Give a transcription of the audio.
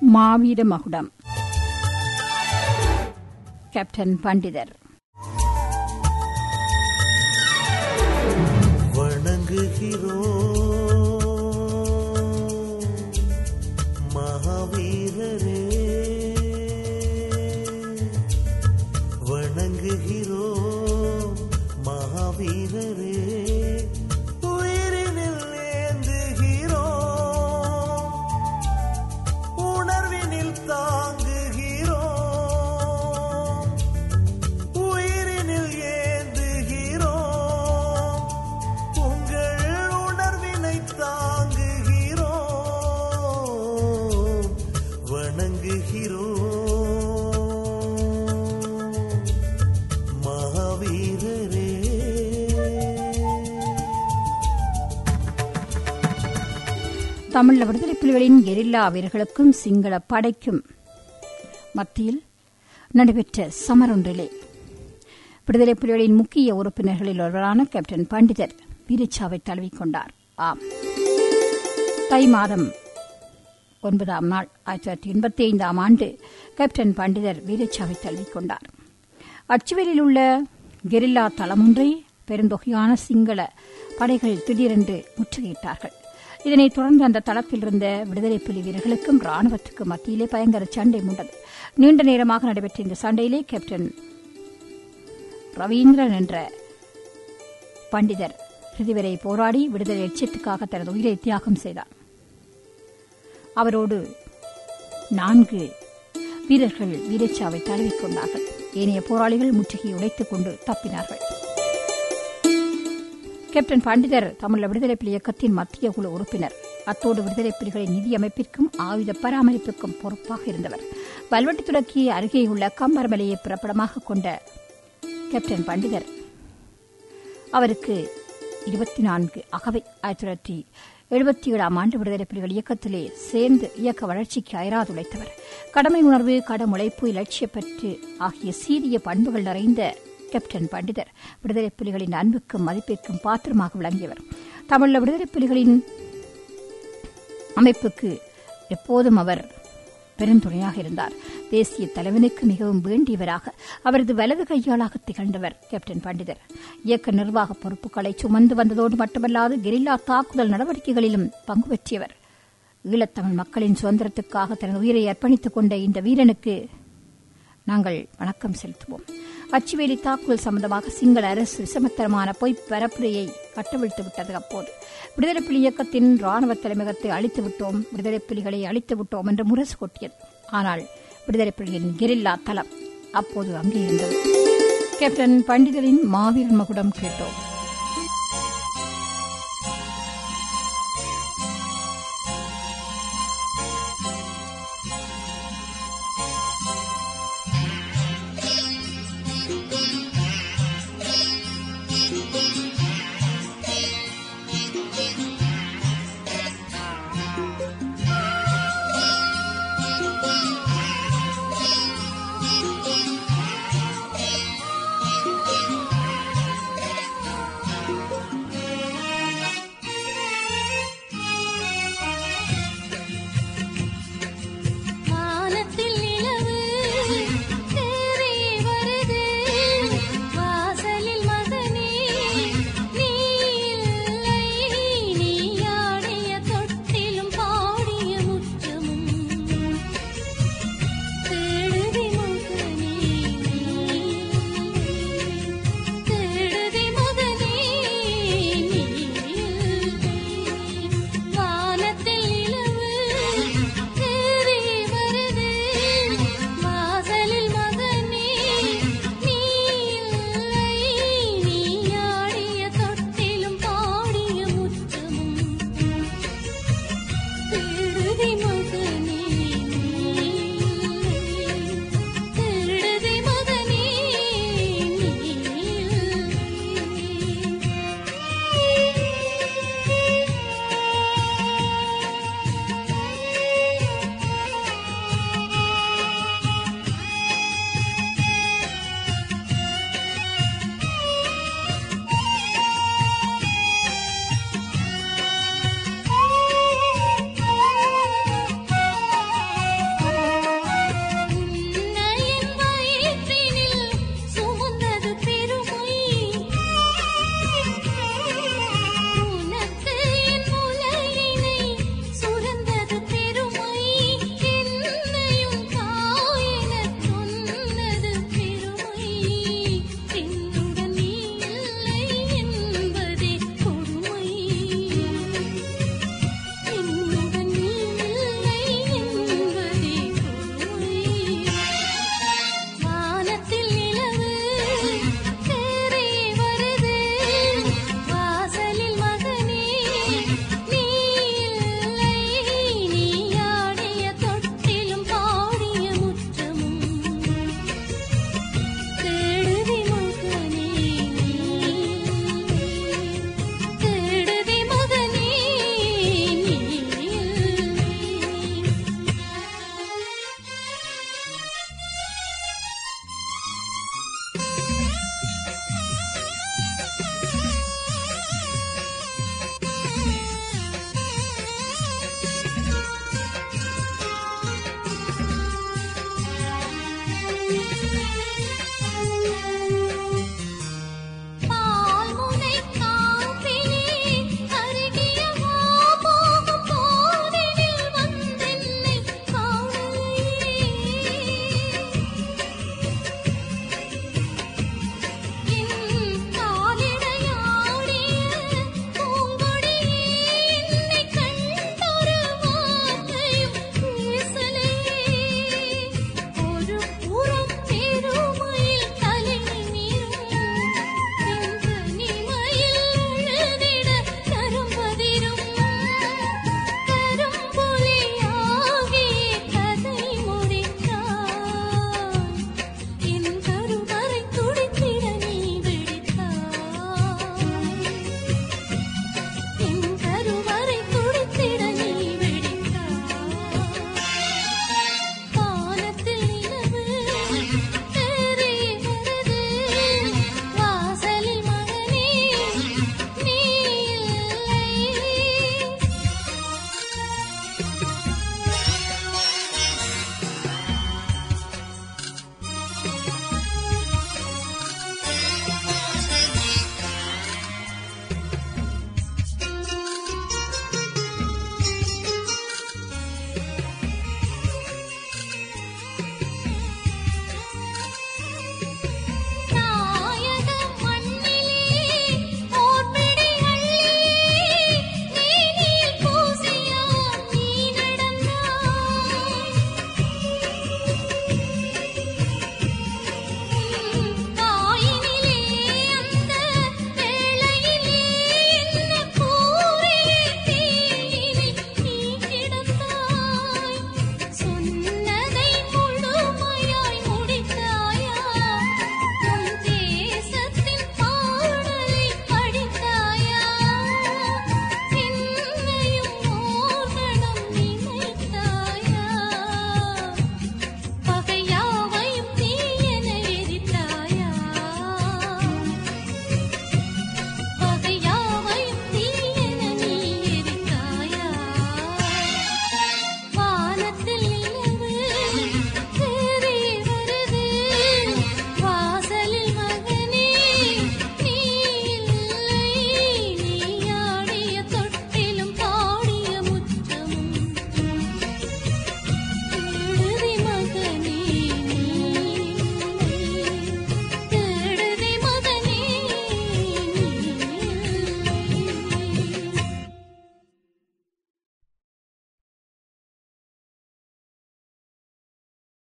மாவீர மகுடம் கேப்டன் பண்டிதர் வணங்குகிறோம் மகாவீரரே வணங்குகிறோம் மகாவீரரே உயிரினில் ஏந்துகிறோம் உணர்வினில் தாங்குகிறோம் உயிரினில் ஏந்துகிறோம் உங்கள் உணர்வினை தாங்குகிறோம் வணங்குகிறோம் மகாவீரரே தமிழ் விடுதலை புலிகளின் கெரில்லா வீரர்களுக்கும் சிங்கள படைக்கும் மத்தியில் நடைபெற்ற சமரொன்றிலே விடுதலை புலிகளின் முக்கிய உறுப்பினர்களில் ஒருவரான கேப்டன் பண்டிதர் வீரச்சாவை தழுவிக்கொண்டார் ஆம் தை மாதம் ஒன்பதாம் நாள் ஆயிரத்தி தொள்ளாயிரத்தி எண்பத்தி ஐந்தாம் ஆண்டு கேப்டன் பண்டிதர் வீரச்சாவை தழுவிக்கொண்டார் அச்சுவேலில் உள்ள கெரில்லா தளமொன்றை பெருந்தொகையான சிங்கள படைகள் திடீரென்று முற்றுகையிட்டார்கள் இதனைத் தொடர்ந்து அந்த தளத்தில் இருந்த விடுதலை புலி வீரர்களுக்கும் ராணுவத்துக்கும் மத்தியிலே பயங்கர சண்டை மூண்டது நீண்ட நேரமாக நடைபெற்ற இந்த சண்டையிலே கேப்டன் ரவீந்திரன் என்ற பண்டிதர் இறுதிவரை போராடி விடுதலை லட்சியத்துக்காக தனது உயிரை தியாகம் செய்தார் அவரோடு நான்கு வீரர்கள் வீரச்சாவை தழுவிக்கொண்டார்கள் ஏனைய போராளிகள் முற்றுகையை உடைத்துக் கொண்டு தப்பினார்கள் கேப்டன் பண்டிதர் தமிழ் விடுதலை புலி இயக்கத்தின் மத்திய குழு உறுப்பினர் அத்தோடு விடுதலை புலிகளின் நிதி அமைப்பிற்கும் ஆயுத பராமரிப்புக்கும் பொறுப்பாக இருந்தவர் வல்வெட்டி துறக்கி அருகேயுள்ள கம்பர்மலையை பிறப்பிடமாக கொண்ட கேப்டன் பண்டிதர் அவருக்கு இருபத்தி நான்கு அகவை ஆயிரத்தி தொள்ளாயிரத்தி எழுபத்தி ஏழாம் ஆண்டு விடுதலை புலிகள் இயக்கத்திலே சேர்ந்து இயக்க வளர்ச்சிக்கு அயராதுழைத்தவர் கடமை உணர்வு கடமுழைப்பு இலட்சியப்பற்று ஆகிய சீரிய பண்புகள் நிறைந்த கேப்டன் பண்டிதர் விடுதலை புலிகளின் அன்புக்கும் மதிப்பிற்கும் பாத்திரமாக விளங்கியவர் தமிழ் விடுதலை புலிகளின் அமைப்புக்கு எப்போதும் அவர் பெருந்துணையாக இருந்தார் தேசிய தலைவனுக்கு மிகவும் வேண்டியவராக அவரது வலது கையாளாக திகழ்ந்தவர் கேப்டன் பண்டிதர் இயக்க நிர்வாக பொறுப்புகளை சுமந்து வந்ததோடு மட்டுமல்லாது கெரில்லா தாக்குதல் நடவடிக்கைகளிலும் பங்கு பெற்றியவர் ஈழத்தமிழ் மக்களின் சுதந்திரத்துக்காக தனது உயிரை அர்ப்பணித்துக் கொண்ட இந்த வீரனுக்கு நாங்கள் வணக்கம் செலுத்துவோம் அச்சுவேலி தாக்குதல் சம்பந்தமாக சிங்கள அரசு விசமத்தரமான பொய் பரப்புரையை கட்டவிழ்த்து விட்டது அப்போது விடுதலை புலி இயக்கத்தின் ராணுவ தலைமையகத்தை அழித்து விட்டோம் விடுதலை புலிகளை அழித்து விட்டோம் என்று முரசு கொட்டியது ஆனால் விடுதலை புலிகளின் கெரில்லா தளம் அப்போது அங்கே இருந்தது கேப்டன் பண்டிதரின் மாவீரன் மகுடம் கேட்டோம்